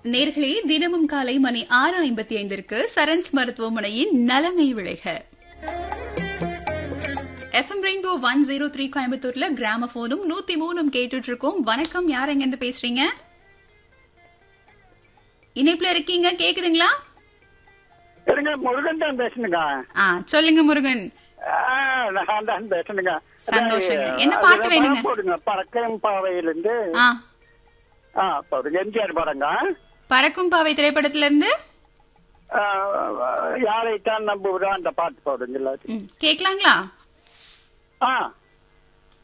நேர்களே தினமும் காலை மணி ஆறு ஐம்பத்தி ஐந்திற்கு சரண்ஸ் மருத்துவமனையின் நலமை விளைக FM rainbow one zero three கோயம்புத்தூர்ல கிராம போனும் நூத்தி மூணும் கேட்டுட்டு இருக்கோம் வணக்கம் யார் எங்க இருந்து பேசுறீங்க இணைப்புல இருக்கீங்க கேக்குதுங்களா இருங்க முருகன் தான் பேசணுங்க ஆ சொல்லுங்க முருகன் ஆ, நான் தான் பேசணுங்க சந்தோஷங்க. என்ன அது பாட்டு படம் வேணுங்க? போடுங்க பறக்கம் பாவையிலிருந்து ஆ ஆ போடுங்க எம்ஜிஆர் படங்க பறக்கும் பாவை திரைப்படத்துல இருந்து ஆ, யாரைத்தான் நம்புகிறோம் அந்த பாட்டு போடுங்க எல்லாத்தையும். ம், கேக்கலாங்களா ஆ